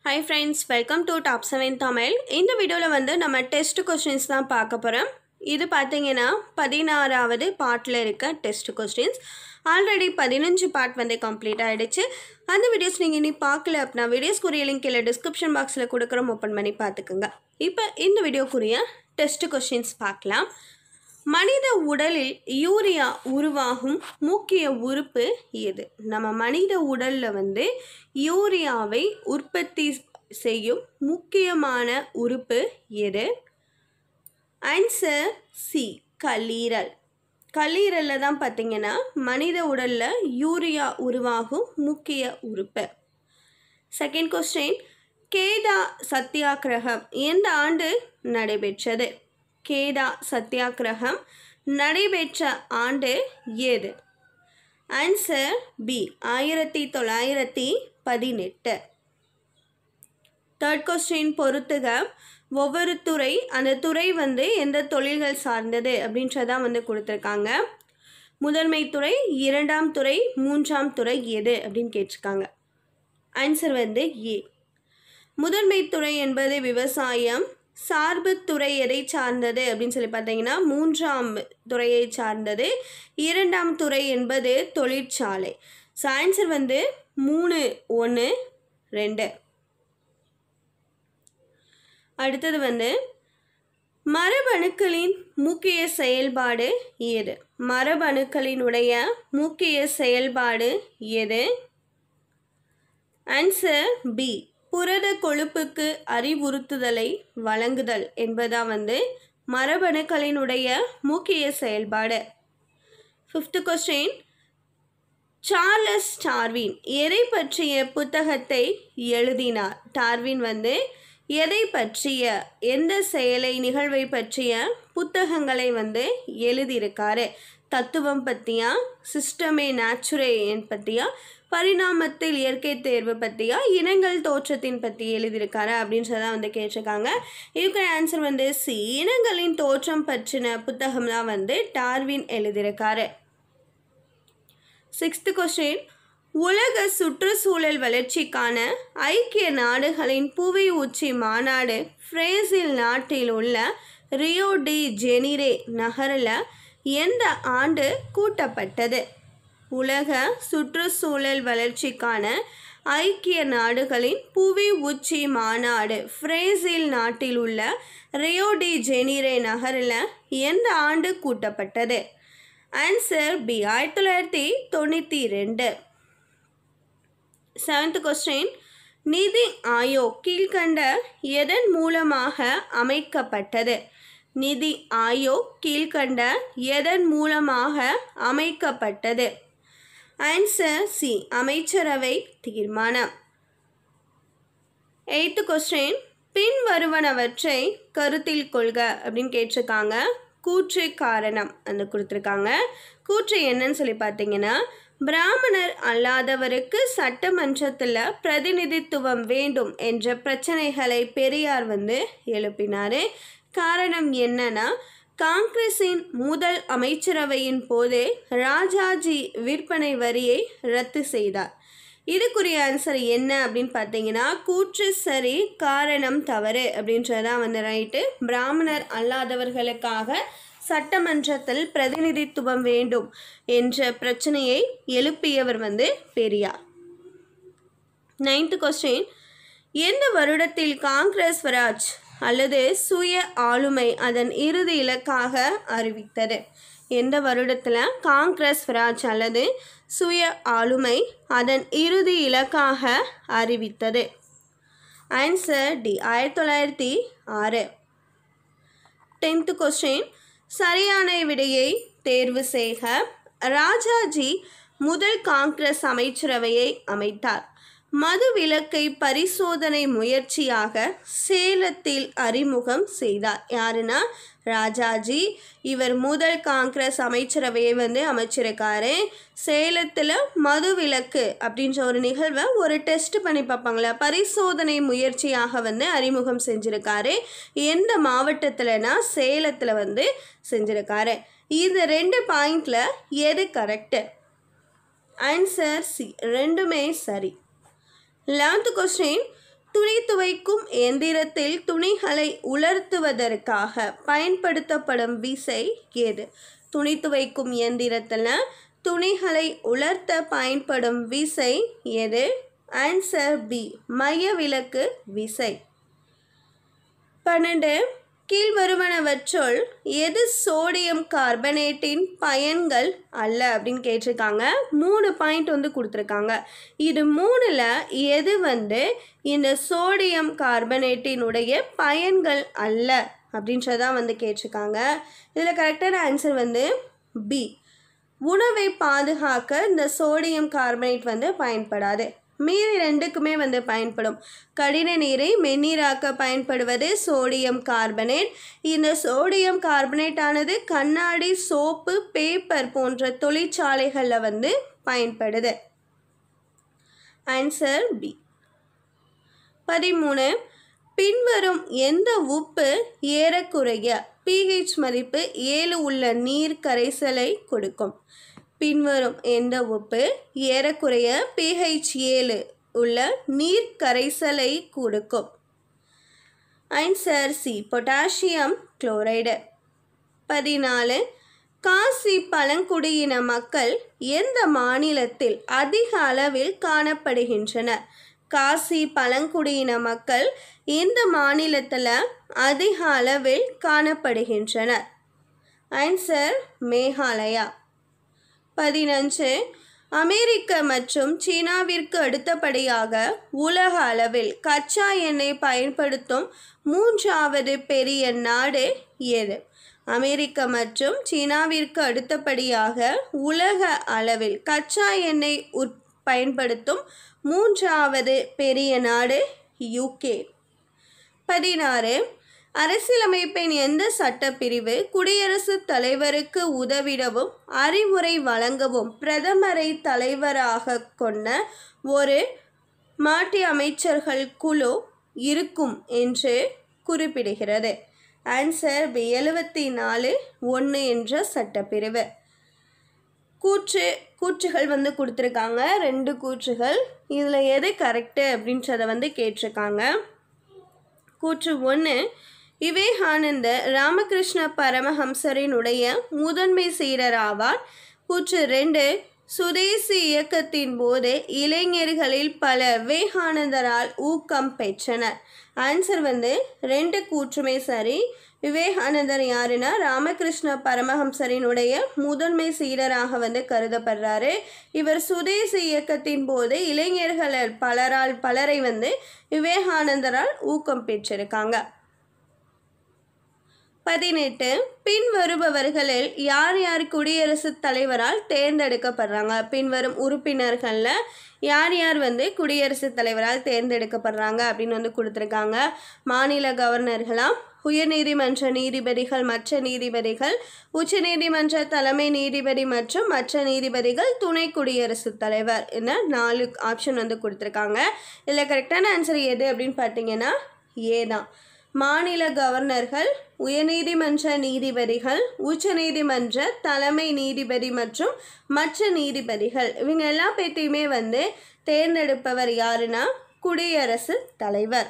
high friends welcome to top seven Tamil இந்த வீடியோவில் வந்து நம்ம டெஸ்ட் கொஸ்டின்ஸ் தான் பார்க்க போகிறோம் இது பார்த்தீங்கன்னா பதினாறாவது பார்ட்டில் இருக்க டெஸ்ட் கொஸ்டின்ஸ் ஆல்ரெடி பதினஞ்சு பார்ட் வந்து கம்ப்ளீட் ஆகிடுச்சு அந்த வீடியோஸ் நீங்கள் இனி பார்க்கல அப்படின்னா வீடியோஸ்க்குரிய லிங்க் இல்லை டிஸ்கிரிப்ஷன் பாக்ஸில் கொடுக்குறோம் ஓப்பன் பண்ணி பார்த்துக்குங்க இப்போ இந்த வீடியோக்குரிய டெஸ்ட் கொஸ்டின்ஸ் பார்க்கலாம் மனித உடலில் யூரியா உருவாகும் முக்கிய உறுப்பு எது நம்ம மனித உடலில் வந்து யூரியாவை உற்பத்தி செய்யும் முக்கியமான உறுப்பு எது ஆன்சர் சி கல்லீரல் கல்லீரலில் தான் பார்த்தீங்கன்னா மனித உடலில் யூரியா உருவாகும் முக்கிய உறுப்பு செகண்ட் கொஸ்டின் கேதா சத்தியாகிரகம் எந்த ஆண்டு நடைபெற்றது கேதா சத்தியாகிரகம் நடைபெற்ற ஆண்டு எது ஆன்சர் பி ஆயிரத்தி தொள்ளாயிரத்தி பதினெட்டு தேர்ட் கொஸ்டின் பொறுத்துக ஒவ்வொரு துறை அந்த துறை வந்து எந்த தொழில்கள் சார்ந்தது அப்படின்றதான் வந்து கொடுத்துருக்காங்க முதன்மை துறை இரண்டாம் துறை மூன்றாம் துறை எது அப்படின்னு கேட்டிருக்காங்க ஆன்சர் வந்து ஏ முதன்மை துறை என்பது விவசாயம் சார்பு துறை எதை சார்ந்தது அப்படின்னு சொல்லி பார்த்தீங்கன்னா மூன்றாம் துறையை சார்ந்தது இரண்டாம் துறை என்பது தொழிற்சாலை ஸோ ஆன்சர் வந்து மூணு ஒன்று ரெண்டு அடுத்தது வந்து மரபணுக்களின் முக்கிய செயல்பாடு எது மரபணுக்களினுடைய முக்கிய செயல்பாடு எது ஆன்சர் பி புரத கொழுப்புக்கு அறிவுறுத்துதலை வழங்குதல் என்பதா வந்து மரபணுக்களினுடைய முக்கிய செயல்பாடு ஃபிஃப்த் கொஸ்டின் சார்லஸ் டார்வின் எதை பற்றிய புத்தகத்தை எழுதினார் டார்வின் வந்து எதை பற்றிய எந்த செயலை நிகழ்வை பற்றிய புத்தகங்களை வந்து எழுதியிருக்காரு தத்துவம் பற்றியா சிஸ்டமே நேச்சுரே பற்றியா பரிணாமத்தில் இயற்கை தேர்வு பற்றியா இனங்கள் தோற்றத்தின் பற்றி எழுதியிருக்காரு அப்படின்றதான் வந்து கேட்டிருக்காங்க இதுக்கு ஆன்சர் வந்து சி இனங்களின் தோற்றம் பற்றின புத்தகம் தான் வந்து டார்வின் எழுதியிருக்காரு சிக்ஸ்த் கொஸ்டின் உலக சுற்றுச்சூழல் வளர்ச்சிக்கான ஐக்கிய நாடுகளின் புவி உச்சி மாநாடு பிரேசில் நாட்டில் உள்ள ரியோ டி ஜெனிரே நகரில் எந்த ஆண்டு கூட்டப்பட்டது உலக சுற்றுச்சூழல் வளர்ச்சிக்கான ஐக்கிய நாடுகளின் புவி உச்சி மாநாடு பிரேசில் நாட்டில் உள்ள ரியோ டி ஜெனிரே நகரில் எந்த ஆண்டு கூட்டப்பட்டது ஆன்சர் பி ஆயிரத்தி தொள்ளாயிரத்தி தொண்ணூற்றி ரெண்டு செவன்த் கொஸ்டின் நிதி ஆயோக் கீழ்கண்ட எதன் மூலமாக அமைக்கப்பட்டது நிதி ஆயோக் கீழ்கண்ட எதன் மூலமாக அமைக்கப்பட்டது ஆன்சர் சி அமைச்சரவை தீர்மானம் எய்த்து கொஸ்டின் பின் வருவனவற்றை கருத்தில் கொள்க அப்படின்னு கேட்டிருக்காங்க கூற்று காரணம் அந்த கொடுத்துருக்காங்க கூற்று என்னன்னு சொல்லி பார்த்தீங்கன்னா பிராமணர் அல்லாதவருக்கு சட்டமன்றத்தில் பிரதிநிதித்துவம் வேண்டும் என்ற பிரச்சனைகளை பெரியார் வந்து எழுப்பினார் காரணம் என்னன்னா காங்கிரஸின் முதல் அமைச்சரவையின் போது ராஜாஜி விற்பனை வரியை ரத்து செய்தார் இதுக்குரிய ஆன்சர் என்ன அப்படின்னு பார்த்தீங்கன்னா கூற்று சரி காரணம் தவறு அப்படின்றதான் வந்து ரைட்டு பிராமணர் அல்லாதவர்களுக்காக சட்டமன்றத்தில் பிரதிநிதித்துவம் வேண்டும் என்ற பிரச்சனையை எழுப்பியவர் வந்து பெரியார் நைன்த் கொஸ்டின் எந்த வருடத்தில் காங்கிரஸ் ஸ்வராஜ் அல்லது சுய ஆளுமை அதன் இறுதி இலக்காக அறிவித்தது எந்த வருடத்தில் காங்கிரஸ் ஸ்வராஜ் அல்லது சுய ஆளுமை அதன் இறுதி இலக்காக அறிவித்தது ஆன்சர் டி ஆயிரத்தி தொள்ளாயிரத்தி ஆறு டென்த்து கொஸ்டின் சரியான விடையை தேர்வு செய்க ராஜாஜி முதல் காங்கிரஸ் அமைச்சரவையை அமைத்தார் மது விலக்கை பரிசோதனை முயற்சியாக சேலத்தில் அறிமுகம் செய்தார் யாருன்னா ராஜாஜி இவர் முதல் காங்கிரஸ் அமைச்சரவையை வந்து அமைச்சிருக்காரு சேலத்தில் மது விலக்கு அப்படின்ற ஒரு நிகழ்வை ஒரு டெஸ்ட் பண்ணி பார்ப்பாங்களே பரிசோதனை முயற்சியாக வந்து அறிமுகம் செஞ்சுருக்காரு எந்த மாவட்டத்தில்னா சேலத்தில் வந்து செஞ்சுருக்காரு இந்த ரெண்டு பாயிண்டில் எது கரெக்டு ஆன்சர் சி ரெண்டுமே சரி லெவன்த்து கொஸ்டின் துணி துவைக்கும் எந்திரத்தில் துணிகளை உலர்த்துவதற்காக பயன்படுத்தப்படும் விசை எது துணி துவைக்கும் இயந்திரத்தில் துணிகளை உலர்த்த பயன்படும் விசை எது ஆன்சர் பி மைய விலக்கு விசை பன்னெண்டு கீழ்வருவனவற்றுள் எது சோடியம் கார்பனேட்டின் பயன்கள் அல்ல அப்படின்னு கேட்டிருக்காங்க மூணு பாயிண்ட் வந்து கொடுத்துருக்காங்க இது மூணில் எது வந்து இந்த சோடியம் கார்பனேட்டினுடைய பயன்கள் அல்ல அப்படின்றதான் வந்து கேட்டிருக்காங்க இதில் கரெக்டான ஆன்சர் வந்து பி உணவை பாதுகாக்க இந்த சோடியம் கார்பனேட் வந்து பயன்படாது மீதி ரெண்டுக்குமே வந்து பயன்படும் கடின நீரை மென்னீராக்க பயன்படுவது சோடியம் கார்பனேட் இந்த சோடியம் கார்பனேட் ஆனது கண்ணாடி சோப்பு பேப்பர் போன்ற தொழிற்சாலைகளில் வந்து பயன்படுது ஆன்சர் பி பதிமூணு பின்வரும் எந்த உப்பு ஏறக்குறைய பிஹெச் மதிப்பு ஏழு உள்ள நீர் கரைசலை கொடுக்கும் பின்வரும் எந்த உப்பு ஏறக்குறைய பிஹெச் ஏழு உள்ள நீர் கரைசலை கொடுக்கும் ஆன்சர் சி பொட்டாசியம் குளோரைடு பதினாலு காசி பழங்குடியின மக்கள் எந்த மாநிலத்தில் அதிக அளவில் காணப்படுகின்றனர் காசி பழங்குடியின மக்கள் எந்த மாநிலத்தில் அதிக அளவில் காணப்படுகின்றனர் ஆன்சர் மேகாலயா பதினஞ்சு அமெரிக்க மற்றும் சீனாவிற்கு அடுத்தபடியாக உலக அளவில் கச்சா எண்ணெய் பயன்படுத்தும் மூன்றாவது பெரிய நாடு எது அமெரிக்க மற்றும் சீனாவிற்கு அடுத்தபடியாக உலக அளவில் கச்சா எண்ணெய் உற் பயன்படுத்தும் மூன்றாவது பெரிய நாடு யூகே பதினாறு அரசியலமைப்பின் எந்த சட்டப்பிரிவு குடியரசுத் தலைவருக்கு உதவிடவும் அறிவுரை வழங்கவும் பிரதமரை தலைவராக கொண்ட ஒரு மாற்றி அமைச்சர்கள் குழு இருக்கும் என்று குறிப்பிடுகிறது ஆன்சர் பி எழுபத்தி நாலு ஒன்று என்ற சட்டப்பிரிவு கூற்று கூற்றுகள் வந்து கொடுத்துருக்காங்க ரெண்டு கூற்றுகள் இதில் எது கரெக்டு அப்படின்றத வந்து கேட்டிருக்காங்க கூற்று ஒன்று விவேகானந்த ராமகிருஷ்ண பரமஹம்சரினுடைய முதன்மை சீடர் ஆவார் கூற்று ரெண்டு சுதேசி இயக்கத்தின் போது இளைஞர்களில் பல விவேகானந்தரால் ஊக்கம் பெற்றனர் ஆன்சர் வந்து ரெண்டு கூற்றுமே சரி விவேகானந்தர் யாருன்னா ராமகிருஷ்ண பரமஹம்சரினுடைய முதன்மை சீடராக வந்து கருதப்படுறாரு இவர் சுதேசி இயக்கத்தின் போது இளைஞர்கள் பலரால் பலரை வந்து விவேகானந்தரால் ஊக்கம் பெற்றிருக்காங்க பதினெட்டு பின்வருபவர்களில் யார் யார் குடியரசுத் தலைவரால் தேர்ந்தெடுக்கப்படுறாங்க பின்வரும் உறுப்பினர்களில் யார் யார் வந்து குடியரசுத் தலைவரால் தேர்ந்தெடுக்கப்படுறாங்க அப்படின்னு வந்து கொடுத்துருக்காங்க மாநில கவர்னர்களாம் உயர்நீதிமன்ற நீதிபதிகள் மற்ற நீதிபதிகள் உச்சநீதிமன்ற தலைமை நீதிபதி மற்றும் மற்ற நீதிபதிகள் துணை குடியரசுத் தலைவர் என நாலு ஆப்ஷன் வந்து கொடுத்துருக்காங்க இதில் கரெக்டான ஆன்சர் எது அப்படின்னு பார்த்தீங்கன்னா ஏ தான் மாநில கவர்னர்கள் உயர்நீதிமன்ற நீதிபதிகள் உச்சநீதிமன்ற தலைமை நீதிபதி மற்றும் மற்ற நீதிபதிகள் இவங்க எல்லா பேர்த்தையுமே வந்து தேர்ந்தெடுப்பவர் யாருன்னா குடியரசுத் தலைவர்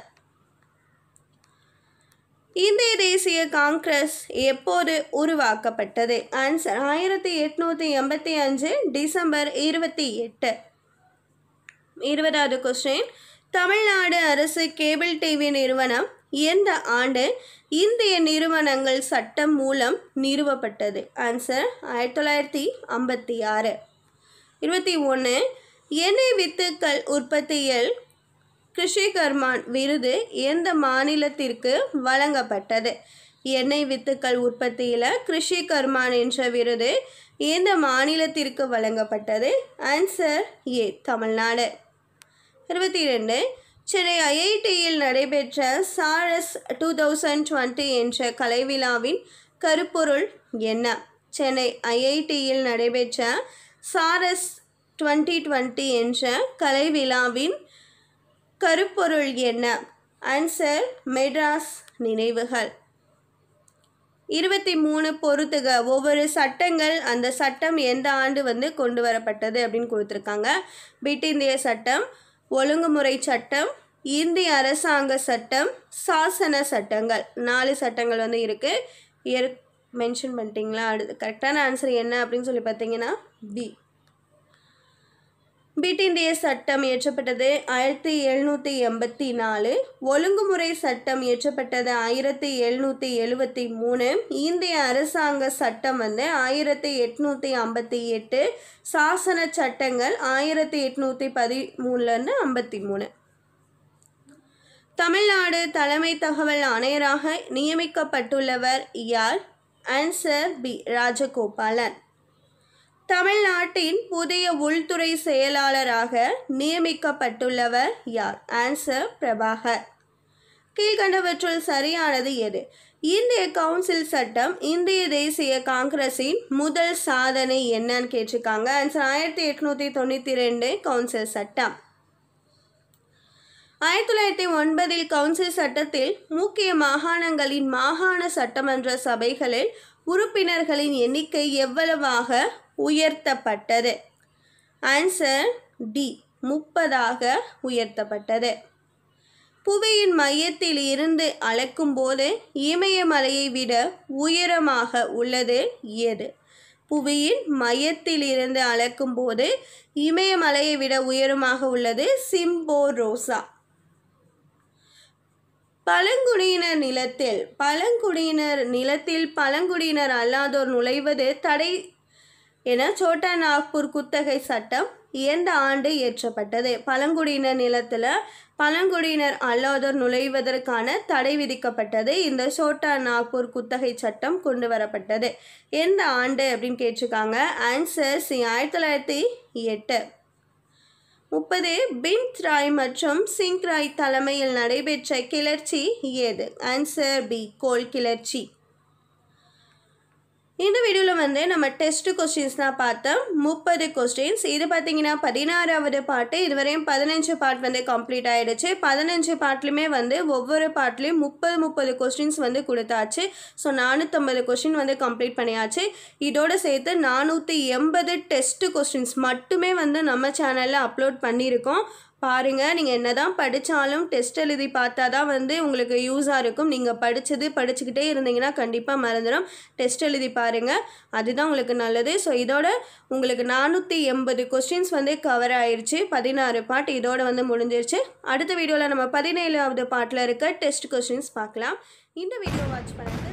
இந்திய தேசிய காங்கிரஸ் எப்போது உருவாக்கப்பட்டது ஆன்சர் ஆயிரத்தி எட்நூற்றி எண்பத்தி அஞ்சு டிசம்பர் இருபத்தி எட்டு இருபதாவது கொஸ்டின் தமிழ்நாடு அரசு கேபிள் டிவி நிறுவனம் எந்த ஆண்டு இந்திய நிறுவனங்கள் சட்டம் மூலம் நிறுவப்பட்டது ஆன்சர் ஆயிரத்தி தொள்ளாயிரத்தி ஐம்பத்தி ஆறு இருபத்தி ஒன்று எண்ணெய் வித்துக்கள் உற்பத்தியில் கிருஷி கர்மான் விருது எந்த மாநிலத்திற்கு வழங்கப்பட்டது எண்ணெய் வித்துக்கள் உற்பத்தியில் கிருஷி கர்மான் என்ற விருது எந்த மாநிலத்திற்கு வழங்கப்பட்டது ஆன்சர் ஏ தமிழ்நாடு இருபத்தி ரெண்டு சென்னை ஐஐடியில் நடைபெற்ற சாரஸ் டூ தௌசண்ட் டுவெண்ட்டி என்ற கலைவிழாவின் கருப்பொருள் என்ன சென்னை ஐஐடியில் நடைபெற்ற சாரஸ் டுவெண்ட்டி டுவெண்ட்டி என்ற கலைவிழாவின் கருப்பொருள் என்ன ஆன்சர் மெட்ராஸ் நினைவுகள் இருபத்தி மூணு பொறுத்துக ஒவ்வொரு சட்டங்கள் அந்த சட்டம் எந்த ஆண்டு வந்து கொண்டு வரப்பட்டது அப்படின்னு கொடுத்துருக்காங்க பிட் இந்திய சட்டம் ஒழுங்குமுறை சட்டம் இந்திய அரசாங்க சட்டம் சாசன சட்டங்கள் நாலு சட்டங்கள் வந்து இருக்குது இயர் மென்ஷன் பண்ணிட்டீங்களா அடுத்து கரெக்டான ஆன்சர் என்ன அப்படின்னு சொல்லி பார்த்தீங்கன்னா பி பிரிட்டிந்திய சட்டம் இயற்றப்பட்டது ஆயிரத்தி எழுநூற்றி எண்பத்தி நாலு ஒழுங்குமுறை சட்டம் இயற்றப்பட்டது ஆயிரத்தி எழுநூற்றி எழுவத்தி மூணு இந்திய அரசாங்க சட்டம் வந்து ஆயிரத்தி எட்நூற்றி ஐம்பத்தி எட்டு சாசன சட்டங்கள் ஆயிரத்தி எட்நூற்றி பதிமூணுலேருந்து ஐம்பத்தி மூணு தமிழ்நாடு தலைமை தகவல் ஆணையராக நியமிக்கப்பட்டுள்ளவர் யார் ஆன்சர் பி ராஜகோபாலன் தமிழ்நாட்டின் புதிய உள்துறை செயலாளராக நியமிக்கப்பட்டுள்ளவர் யார் ஆன்சர் பிரபாகர் கீழ்கண்டவற்றுள் சரியானது எது இந்திய கவுன்சில் சட்டம் இந்திய தேசிய காங்கிரஸின் முதல் சாதனை என்னன்னு கேட்டிருக்காங்க ஆன்சர் ஆயிரத்தி எட்நூற்றி தொண்ணூற்றி ரெண்டு கவுன்சில் சட்டம் ஆயிரத்தி தொள்ளாயிரத்தி ஒன்பதில் கவுன்சில் சட்டத்தில் முக்கிய மாகாணங்களின் மாகாண சட்டமன்ற சபைகளில் உறுப்பினர்களின் எண்ணிக்கை எவ்வளவாக உயர்த்தப்பட்டது ஆன்சர் டி முப்பதாக உயர்த்தப்பட்டது புவியின் மையத்தில் இருந்து அளக்கும்போது இமயமலையை விட உயரமாக உள்ளது எது புவியின் மையத்தில் இருந்து அளக்கும்போது இமயமலையை விட உயரமாக உள்ளது சிம்போரோசா பழங்குடியினர் நிலத்தில் பழங்குடியினர் நிலத்தில் பழங்குடியினர் அல்லாதோர் நுழைவது தடை என சோட்டா நாக்பூர் குத்தகை சட்டம் எந்த ஆண்டு இயற்றப்பட்டது பழங்குடியினர் நிலத்தில் பழங்குடியினர் அல்லாதோர் நுழைவதற்கான தடை விதிக்கப்பட்டது இந்த சோட்டா நாக்பூர் குத்தகை சட்டம் கொண்டு வரப்பட்டது எந்த ஆண்டு அப்படின்னு கேட்டிருக்காங்க ஆன்சர் சி ஆயிரத்தி தொள்ளாயிரத்தி எட்டு முப்பது பின்த் ராய் மற்றும் சிங் ராய் தலைமையில் நடைபெற்ற கிளர்ச்சி ஏது ஆன்சர் பி கோல் கிளர்ச்சி இந்த வீடியோவில் வந்து நம்ம டெஸ்ட் கொஸ்டின்ஸ் தான் பார்த்தோம் முப்பது கொஸ்டின்ஸ் இது பார்த்தீங்கன்னா பதினாறாவது பாட்டு இதுவரையும் பதினஞ்சு பார்ட் வந்து கம்ப்ளீட் ஆகிடுச்சு பதினஞ்சு பார்ட்லையுமே வந்து ஒவ்வொரு பார்ட்லேயும் முப்பது முப்பது கொஸ்டின்ஸ் வந்து கொடுத்தாச்சு ஸோ நானூற்றம்பது கொஸ்டின் வந்து கம்ப்ளீட் பண்ணியாச்சு இதோடு சேர்த்து நானூற்றி எண்பது டெஸ்ட் கொஸ்டின்ஸ் மட்டுமே வந்து நம்ம சேனலில் அப்லோட் பண்ணியிருக்கோம் பாருங்கள் நீங்கள் என்ன தான் படித்தாலும் டெஸ்ட் எழுதி பார்த்தா தான் வந்து உங்களுக்கு யூஸாக இருக்கும் நீங்கள் படித்தது படிச்சுக்கிட்டே இருந்தீங்கன்னா கண்டிப்பாக மறந்துடும் டெஸ்ட் எழுதி பாருங்கள் அதுதான் உங்களுக்கு நல்லது ஸோ இதோட உங்களுக்கு நானூற்றி எண்பது கொஸ்டின்ஸ் வந்து கவர் ஆயிடுச்சு பதினாறு பாட் இதோட வந்து முடிஞ்சிருச்சு அடுத்த வீடியோவில் நம்ம பதினேழாவது பாட்டில் இருக்க டெஸ்ட் கொஸ்டின்ஸ் பார்க்கலாம் இந்த வீடியோ வாட்ச் பண்ணுறது